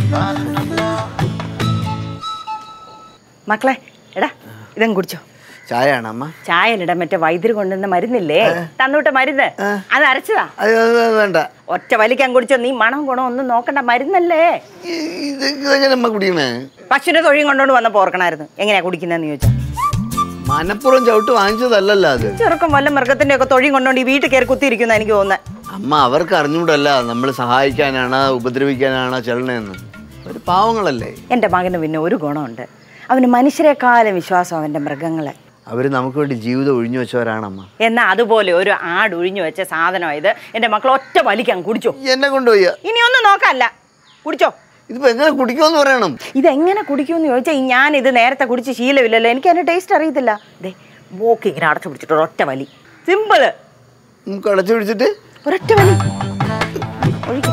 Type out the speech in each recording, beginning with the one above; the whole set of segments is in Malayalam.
മക്കളെ എടാ ഇതങ്ങ് കുടിച്ചോ ചായയാണ് അമ്മ ചായലിട മറ്റേ വൈദ്യുതി കൊണ്ടുവന്ന മരുന്നില്ലേ തന്നുവിട്ട മരുന്ന് അത് അരച്ചതാ അത് അത് അത് വേണ്ട ഒറ്റ വലിക്കാൻ കുടിച്ചോ നീ മണം ഗുണം ഒന്നും നോക്കണ്ട മരുന്നല്ലേ ഈ- ഇത് ഇതെങ്ങനെ അമ്മ കുടിക്കണേ പശുവിന്റെ തൊഴിയും കൊണ്ടോണ്ട് വന്നപ്പോ ഓർക്കണായിരുന്നു എങ്ങനെയാ കുടിക്കുന്നതെന്ന് ചോദിച്ചാ മനപ്പുറം ചവിട്ട് വാങ്ങിച്ചതല്ലല്ലോ അത് ചെറുക്കം വല്ല മൃഗത്തിന്റെ ഒക്കെ തൊഴിയും കൊണ്ടോണ്ട് ഈ വീട്ടിൽ കയറി കുത്തിയിരിക്കുന്ന എനിക്ക് തോന്നുന്നത് അമ്മ അവർക്ക് അറിഞ്ഞൂടല്ല നമ്മൾ സഹായിക്കാനാണ് ഉപദ്രവിക്കാനാണ് ചെല്ലണേന്ന് ഒരു പാവങ്ങളല്ലേ എൻ്റെ മകന് പിന്നെ ഒരു ഗുണമുണ്ട് അവന് മനുഷ്യരെക്കാളും വിശ്വാസം അവൻ്റെ മൃഗങ്ങളെ അവർ നമുക്ക് വേണ്ടി ജീവിതം ഒഴിഞ്ഞു വെച്ചവരാണമ്മ എന്നാൽ അതുപോലെ ഒരു ആട് ഒഴിഞ്ഞു വെച്ച സാധനം ഇത് എൻ്റെ മക്കൾ ഒറ്റ വലിക്കാൻ കുടിച്ചോ എന്നെ കൊണ്ടുപോയ ഇനിയൊന്നും നോക്കല്ല കുടിച്ചോ ഇതിപ്പോ എങ്ങനെ കുടിക്കുമെന്ന് പറയണം ഇതെങ്ങനെ കുടിക്കുമെന്ന് ചോദിച്ചാൽ ഞാൻ ഇത് നേരത്തെ കുടിച്ച് ശീലമില്ലല്ലോ എനിക്ക് അതിൻ്റെ ടേസ്റ്റ് അറിയത്തില്ല ദേ മൂക്ക് ഇങ്ങനെ അടച്ചു പിടിച്ചിട്ട് ഒരൊറ്റ വലി സിമ്പിള് നമുക്ക് അടച്ചു പിടിച്ചിട്ട് ഒരൊറ്റ വലി ഒഴിക്കും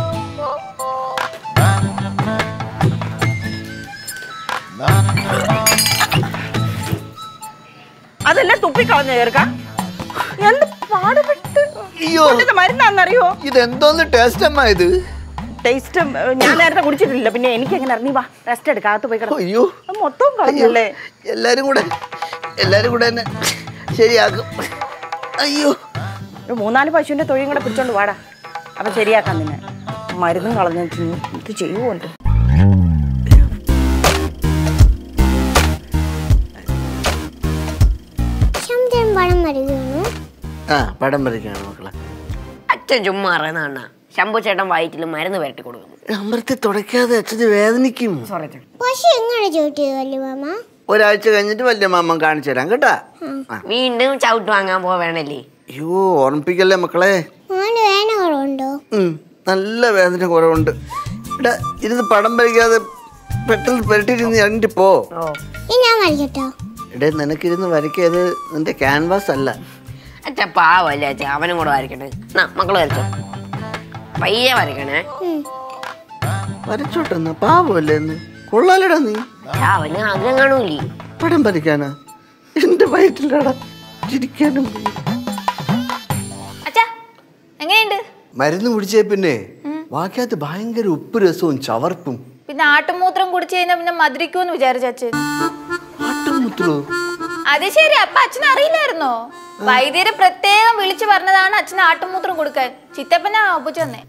അതെല്ലാം തുപ്പിക്കളഞ്ഞു ചേർക്കാം എന്ത് പാടുപെട്ട് അയ്യോ. കൊണ്ടുവന്ന മരുന്നാന്നറിയോ ഇതെന്തോന്ന് ടേസ്റ്റ് അമ്മ ഇത് ടേസ്റ്റ് ഞാൻ നേരത്തെ കുടിച്ചിട്ടില്ല പിന്നെ എനിക്ക് എങ്ങനെ അറിഞ്ഞി വാ റെസ്റ്റ് എടുക്കാം അകത്ത് പോയി കിടക്കാം അയ്യോ മൊത്തം കളഞ്ഞല്ലേ എല്ലാരും കൂടെ എല്ലാരും കൂടെ എന്നെ ശരിയാക്കും അയ്യോ ഒരു മൂന്നാല് പശുവിന്റെ തൊഴിയും കൂടെ പിടിച്ചോണ്ട് വാടാ അപ്പൊ ശരിയാക്കാം നിന്നെ മരുന്നും കളഞ്ഞു വെച്ച് നീ ഇത് ചെയ്യുമല്ലോ ശബ്ദം പണം വരികയാണ് ആ പടം വരയ്ക്കാണ് മക്കളെ അച്ഛൻ ചുമ്മാ അറിയുന്ന അണ്ണ ശംഭു ചേട്ടൻ വയറ്റിൽ മരുന്ന് വരട്ടി കൊടുക്കുന്നു അമൃത്തി തുടയ്ക്കാതെ അച്ഛന് വേദനിക്കും പശു എങ്ങനെ ചോട്ടിയത് വല്യ മാമ ഒരാഴ്ച കഴിഞ്ഞിട്ട് വലിയ മാമൻ കാണിച്ചു തരാം കേട്ടാ ആ. വീണ്ടും ചവിട്ട് വാങ്ങാൻ പോവേണല്ലേ അയ്യോ ഓർമ്മിപ്പിക്കല്ലേ മക്കളെ മോന് വേന കുറവുണ്ടോ ഉം, നല്ല വേദന കുറവുണ്ട് എടാ ഇരുന്ന് പടം വരയ്ക്കാതെ പെട്ടെന്ന് പുരട്ടിരുന്ന് ഇറങ്ങിട്ട് പോ ഓ ഇനി ഞാൻ വരയ്ക്കട്ടോ എടേ നിനക്കിരുന്ന് വരയ്ക്കിയത് നിന്റെ ക്യാൻവാസ് അല്ല അച്ഛ പാവല്ലേ അച്ഛ അവനും കൂടെ വരയ്ക്കട്ടെ എന്നാ മക്കള് വരച്ചോ പയ്യെ വരയ്ക്കണേ ഉം. വരച്ചോട്ടെ എന്നാ പാവമല്ലേ എന്ന് കൊള്ളാലടാ നീ അച്ഛാ, അവന് ആഗ്രഹം കാണൂലേ പടം വരയ്ക്കാനാ എന്റെ വയറ്റിലടാ ചിരിക്കാനും വയ്യ. അച്ഛാ എങ്ങനെയുണ്ട് മരുന്ന് കുടിച്ചേ പിന്നെ വാക്കകത്ത് ഭയങ്കര ഉപ്പ് രസവും ചവർപ്പും പിന്നെ ആട്ടുമൂത്രം കുടിച്ചു കഴിഞ്ഞാൽ പിന്നെ മധുരിക്കൂന്ന് വിചാരിച്ച അച്ഛൻ ആട്ടുമുത്രോ അത് ശരി അപ്പൊ അച്ഛൻ അറിയില്ലായിരുന്നോ വൈദ്യര് പ്രത്യേകം വിളിച്ചു പറഞ്ഞതാണ് അച്ഛന് ആട്ടുമൂത്രം കൊടുക്കാൻ ചിത്തപ്പനാ ഒപ്പിച്ചു തന്നെ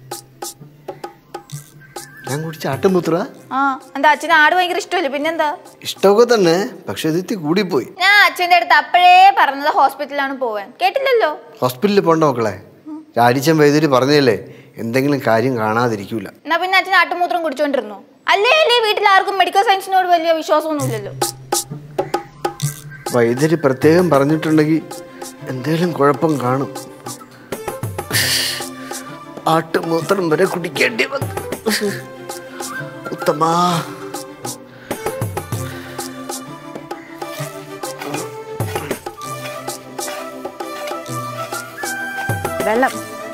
ഞാൻ കുടിച്ച ആട്ടുമുത്ര ആ എന്താ അച്ഛന് ആട് ഭയങ്കര ഇഷ്ടമല്ലേ പിന്നെന്താ ഇഷ്ടമൊക്കെ തന്നെ പക്ഷെ ഇതിത്തി കൂടിപ്പോയി ഞാൻ അച്ഛന്റെ അടുത്ത് അപ്പോഴേ പറഞ്ഞത് ഹോസ്പിറ്റലിലാണ് പോവാൻ കേട്ടില്ലല്ലോ ഹോസ്പിറ്റലിൽ പോണ്ട മക്കളെ രാജിച്ചൻ വൈദ്യുതി പറഞ്ഞില്ലേ എന്തെങ്കിലും കാര്യം കാണാതിരിക്കൂല എന്നാ പിന്നെ അച്ഛൻ ആട്ടുമൂത്രം കുടിച്ചോണ്ടിരുന്നു അല്ലേ അല്ലേ വീട്ടിൽ ആർക്കും മെഡിക്കൽ സയൻസിനോട് വലിയ വിശ്വാസമൊന്നുമില്ലല്ലോ വൈദ്യുതി പ്രത്യേകം പറഞ്ഞിട്ടുണ്ടെങ്കിൽ എന്തെങ്കിലും കുഴപ്പം കാണും ആട്ടുമൂത്രം വരെ കുടിക്കേണ്ടി വന്നു ഉത്തമാ വെള്ളം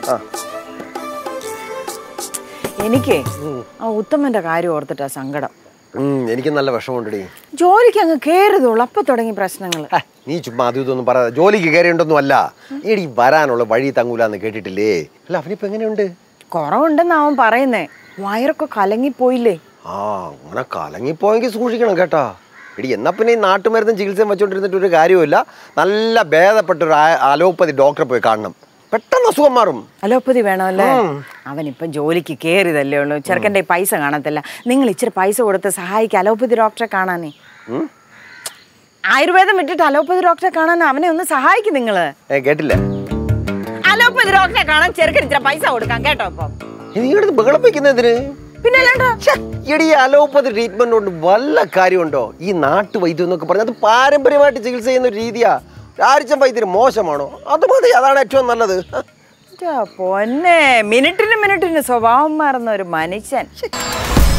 എനിക്ക് ആ ഉത്തമന്റെ കാര്യം ഓർത്തിട്ടാ സങ്കടം ഉം, എനിക്ക് നല്ല വിഷമമുണ്ടടി ജോലിക്ക് അങ്ങ് കേറുതുള്ളൂ അപ്പൊ തുടങ്ങി പ്രശ്നങ്ങൾ ഹ, നീ ചുമ്മാ അതും ഇതൊന്നും പറ ജോലിക്ക് കയറിയുണ്ടൊന്നും അല്ല ഈടി വരാനുള്ള വഴി തങ്ങൂലെന്ന് കേട്ടിട്ടില്ലേ അല്ല അവനിപ്പോ എങ്ങനെയുണ്ട് കുറവുണ്ടെന്ന് അവൻ പറയുന്നേ വയറൊക്കെ കലങ്ങിപ്പോയില്ലേ ആ അങ്ങനെ കലങ്ങിപ്പോയെങ്കിൽ സൂക്ഷിക്കണം കേട്ടാ എടി എന്നാ പിന്നെ ഈ നാട്ടുമരുന്നും ചികിത്സയും വെച്ചോണ്ടിരുന്നിട്ട് ഒരു കാര്യവുമില്ല നല്ല ഭേദപ്പെട്ട ഒരു ആ- അലോപ്പതി ഡോക്ടറെ പോയി കാണണം പെട്ടെന്ന് അസുഖം മാറും അലോപ്പതി വേണമല്ലേ അവനിപ്പം ജോലിക്ക് കയറിയതല്ലേ ഉള്ളൂ ചെറുക്കൻ്റെ ഈ പൈസ കാണത്തില്ല നിങ്ങൾ ഇച്ചിരി പൈസ കൊടുത്ത് സഹായിക്കുക അലോപ്പതി ഡോക്ടറെ കാണാനേ ഉം? ആയുർവേദം വിട്ടിട്ട് അലോപ്പതി ഡോക്ടറെ കാണാൻ അവനെ ഒന്ന് സഹായിക്കും നിങ്ങള് ഏ കേട്ടില്ല അലോപ്പതി ഡോക്ടറെ കാണാൻ ചെറുക്കൻ ഇച്ചിരി പൈസ കൊടുക്കാം കേട്ടോ ഇപ്പം നീ എടുത്ത് ബഹളപ്പിക്കുന്നതിന് പിന്നെ അല്ലാണ്ടോ എടി ഈ അലോപ്പതി ട്രീറ്റ്മെന്റ് കൊണ്ട് വല്ല കാര്യമുണ്ടോ ഈ നാട്ടു വൈദ്യം എന്നൊക്കെ പറഞ്ഞാൽ അത് പാരമ്പര്യമായിട്ട് ചികിത്സ ചെയ്യുന്ന ഒരു രീതിയാ രാരിച്ചം വൈദ്യം മോശമാണോ അത് മതി അതാണ് ഏറ്റവും നല്ലത് ഛെ, പൊന്നെ മിനിറ്റിന് മിനിറ്റിന് സ്വഭാവം മാറുന്ന ഒരു മനുഷ്യൻ ശ്ശെ.